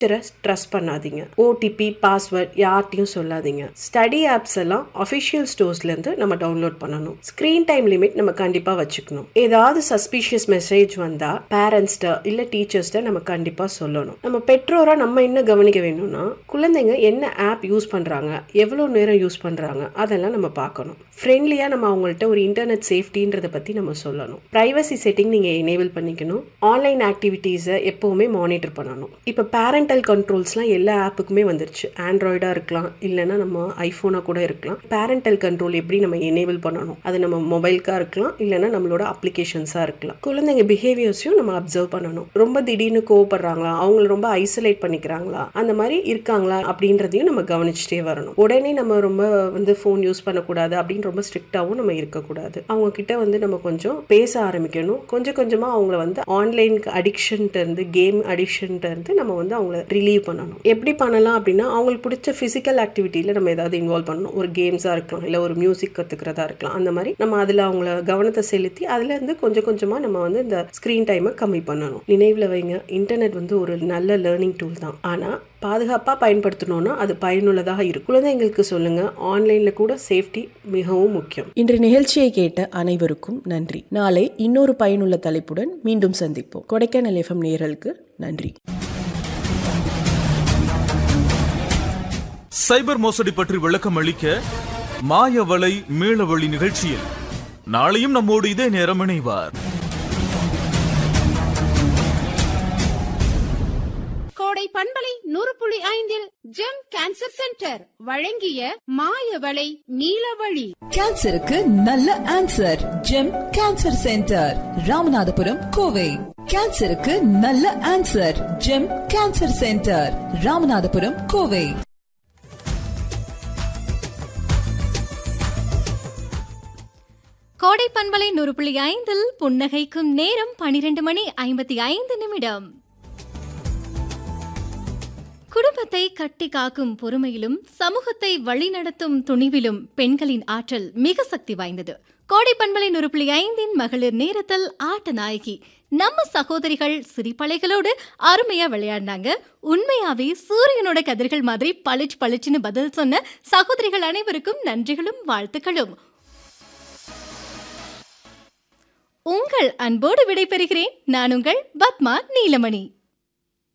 trust பண்ணாதீங்க OTP password யார்ட்டையும் சொல்லாதீங்க ஸ்டடி ஆப்ஸ் எல்லாம் அஃபிஷியல் ஸ்டோர்ஸ்லேருந்து நம்ம டவுன்லோட் பண்ணணும் ஸ்க்ரீன் டைம் லிமிட் நம்ம கண்டிப்பாக வச்சுக்கணும் ஏதாவது சஸ்பீஷியஸ் மெசேஜ் வந்தால் பேரண்ட்ஸ்ட இல்லை டீச்சர்ஸ்ட நம்ம கண்டிப்பாக சொல்லணும் நம்ம பெற்றோராக நம்ம என்ன கவனிக்க வேணும்னா குழந்தைங்க என்ன ஆப் யூஸ் பண்ணுறாங்க எவ்வளோ நேரம் யூஸ் பண்ணுறாங்க அதெல்லாம் நம்ம பார்க்கணும் ஃப்ரெண்ட்லியாக நம்ம அவங்கள்ட்ட ஒரு இன்டர்நெட் சேஃப்டின்றத பற்றி நம்ம சொல்லணும் ப்ரைவசி செட்டிங் நீங்கள் எனேபிள் பண்ணிக்கணும் ஆன்லைன் ஆக்டிவிட்டீஸை எப்போவுமே மானிட்டர் பண்ணணும் இப்போ பேரண்டல் கண்ட்ரோல்ஸ்லாம் எல்லா ஆப்புக்குமே வந்துருச்சு ஆண்ட்ராய்டாக இருக்கலாம் இல்லைன்னா நம்ம ஐஃபோனாக கூட இருக்கலாம் பேரண்டல் கண்ட்ரோல் எப்படி நம்ம எனேபிள் பண்ணணும் அது நம்ம மொபைலுக்காக இருக்கலாம் இல்லைன்னா நம்மளோட அப்ளிகேஷன்ஸாக இருக்கலாம் குழந்தைங்க பிஹேவியர்ஸையும் நம்ம அப்சர்வ் பண்ணணும் ரொம்ப திடீர்னு கோவப்படுறாங்களா அவங்கள ரொம்ப ஐசோலேட் பண்ணிக்கிறாங்களா அந்த மாதிரி இருக்காங்களா அப்படின்றதையும் நம்ம கவனிச்சுட்டே வரணும் உடனே நம்ம ரொம்ப வந்து ஃபோன் யூஸ் பண்ணக்கூடாது அப்படின்னு ரொம்ப ஸ்ட்ரிக்டாகவும் நம்ம இருக்கக்கூடாது அவங்க கிட்ட வந்து நம்ம கொஞ்சம் பேச ஆரம்பிக்கணும் கொஞ்சம் கொஞ்சமாக அவங்கள வந்து ஆன்லைனுக்கு அடிக்ஷன்ட்டு இருந்து கேம் அடிக்ஷன்ட்டு இருந்து நம்ம வந்து அவங்கள ரிலீவ் பண்ணணும் எப்படி பண்ணலாம் அப்படின்னா அவங்களுக்கு பிடிச்ச ஃபிசிக்கல் ஆக்டிவிட்டியில் நம்ம ஏதாவது இன்வால்வ் பண்ணணும் ஒரு கேம்ஸாக இருக்கலாம் இல்லை ஒரு மியூசிக் கற்றுக்கிறதா இருக்கலாம் அந்த மாதிரி நம்ம அதில் அவங்கள கவனத்தை செலுத்தி அதுலேருந்து கொஞ்சம் கொஞ்சமாக நம்ம வந்து இந்த ஸ்க்ரீன் டைமை கம்மி பண்ணணும் நினைவில் வைங்க இன்டர்நெட் வந்து ஒரு நல்ல லேர்னிங் டூல் தான் ஆனால் பாதுகாப்பாக பயன்படுத்தணும்னா அது பயனுள்ளதாக இருக்கும் குழந்தைங்களுக்கு சொல்லுங்க ஆன்லைனில் கூட சேஃப்டி மிகவும் முக்கியம் இன்று நிகழ்ச்சியை கேட்ட அனைவருக்கும் நன்றி நாளை இன்னொரு பயனுள்ள தலைப்புடன் மீண்டும் சந்திப்போம் கொடைக்கானல் எஃப்எம் நேயர்களுக்கு நன்றி சைபர் மோசடி பற்றி விளக்கம் அளிக்க மாயவலை மீளவழி நிகழ்ச்சியில் நாளையும் நம்மோடு இதே நேரம் இணைவார் கோடை பண்பலை நூறு புள்ளி ஐந்தில் ஜெம் கேன்சர் சென்டர் வழங்கிய மாயவளை நீலவழி கேன்சருக்கு நல்ல answer GEM cancer centre Ramanathapuram Kovai கேன்சருக்கு நல்ல answer GEM cancer centre Ramanathapuram Kovai Kodai பண்பலை நூறு புள்ளி ஐந்தில் புன்னகைக்கும் நேரம் பனிரெண்டு மணி ஐம்பத்தி ஐந்து நிமிடம் குடும்பத்தை கட்டி காக்கும் பொறுமையிலும் சமூகத்தை வழிநடத்தும் துணிவிலும் பெண்களின் ஆற்றல் மிக சக்தி வாய்ந்தது கோடை பண்பலை நூறு புள்ளி ஐந்தின் மகளிர் நேரத்தில் ஆட்ட நாயகி நம்ம சகோதரிகள் சிரிப்பலைகளோடு அருமையா விளையாடினாங்க உண்மையாவே சூரியனோட கதிர்கள் மாதிரி பளிச் பளிச்சுன்னு பதில் சொன்ன சகோதரிகள் அனைவருக்கும் நன்றிகளும் வாழ்த்துக்களும் உங்கள் அன்போடு விடைபெறுகிறேன் நான் உங்கள் பத்மா நீலமணி